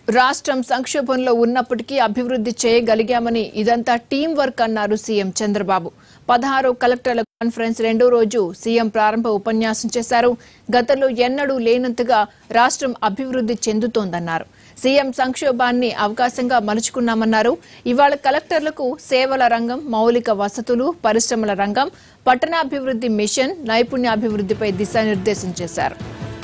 రాష్ట్రం సంక్షోభంలో ఉన్నప్పటికీ అభివృద్ధి చేయగలిగామని ఇదంతా టీం వర్క్ అన్నారు సీఎం చంద్రబాబు పదహారు కలెక్టర్ల కాన్ఫరెన్స్ రెండో రోజు సీఎం ప్రారంభ ఉపన్యాసం చేశారు గతంలో ఎన్నడూ లేనంతగా రాష్ట్రం అభివృద్ధి చెందుతోందన్నారు సీఎం సంక్షోభాన్ని అవకాశంగా మలుచుకున్నామన్నారు ఇవాళ కలెక్టర్లకు సేవల రంగం మౌలిక వసతులు పరిశ్రమల రంగం పట్టణాభివృద్ధి మిషన్ నైపుణ్యాభివృద్ధిపై దిశానిర్దేశం చేశారు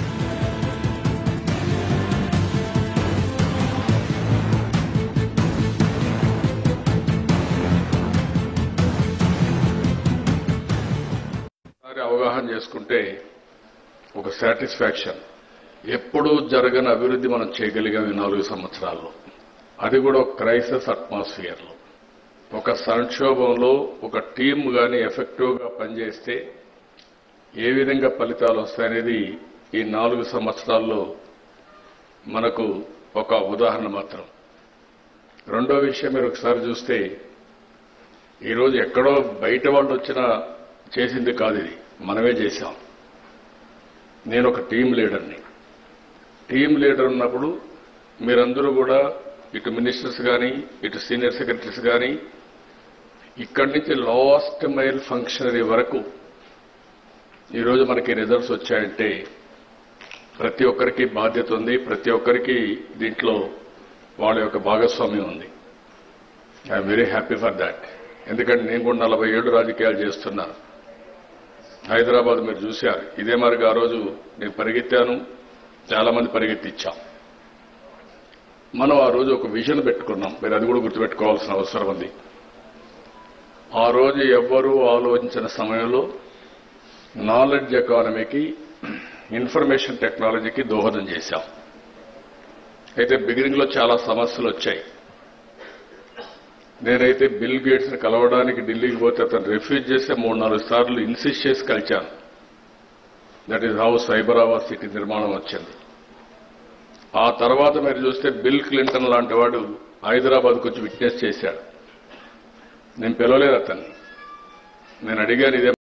ఒకసారి అవగాహన చేసుకుంటే ఒక సాటిస్ఫాక్షన్ ఎప్పుడూ జరగని అభివృద్ధి మనం చేయగలిగాం ఈ నాలుగు సంవత్సరాల్లో అది కూడా ఒక క్రైసిస్ అట్మాస్ఫియర్లో ఒక సంక్షోభంలో ఒక టీం కానీ ఎఫెక్టివ్గా పనిచేస్తే ఏ విధంగా ఫలితాలు వస్తాయనేది ఈ నాలుగు సంవత్సరాల్లో మనకు ఒక ఉదాహరణ మాత్రం రెండో విషయం మీరు ఒకసారి చూస్తే ఈరోజు ఎక్కడో బయట వాళ్ళు వచ్చినా చేసింది కాదు ఇది మనమే చేశాం నేను ఒక టీం లీడర్ని టీం లీడర్ ఉన్నప్పుడు మీరందరూ కూడా ఇటు మినిస్టర్స్ కానీ ఇటు సీనియర్ సెక్రటరీస్ కానీ ఇక్కడి నుంచి లాస్ట్ మైల్ ఫంక్షనరీ వరకు ఈరోజు మనకి రిజల్ట్స్ వచ్చాయంటే ప్రతి ఒక్కరికి బాధ్యత ఉంది ప్రతి ఒక్కరికి దీంట్లో వాళ్ళ యొక్క భాగస్వామ్యం ఉంది I'm very happy for that ఎందుకంటే నేను కూడా నలభై ఏడు రాజకీయాలు చేస్తున్నాను హైదరాబాద్ మీరు చూశారు ఇదే మరిగా ఆ రోజు నేను పరిగెత్తాను చాలా మంది పరిగెత్తిచ్చాం మనం ఆ రోజు ఒక విజన్ పెట్టుకున్నాం మీరు అది కూడా గుర్తుపెట్టుకోవాల్సిన అవసరం ఉంది ఆ రోజు ఎవ్వరూ ఆలోచించిన సమయంలో నాలెడ్జ్ ఎకానమీకి ఇన్ఫర్మేషన్ టెక్నాలజీకి దోహదం చేశాం అయితే బిగినింగ్ లో చాలా సమస్యలు వచ్చాయి నేనైతే బిల్ గేట్స్ ని కలవడానికి ఢిల్లీకి పోతే అతను రిఫ్యూజ్ చేస్తే మూడు నాలుగు సార్లు ఇన్సిస్ట్ చేసి కలిచాను that is how Cyberabad city నిర్మాణం వచ్చింది ఆ తర్వాత మీరు చూస్తే బిల్ క్లింటన్ లాంటి వాడు హైదరాబాద్కు వచ్చి విట్నెస్ చేశాడు నేను పిలవలేదు అతన్ని నేను అడిగాను ఇదే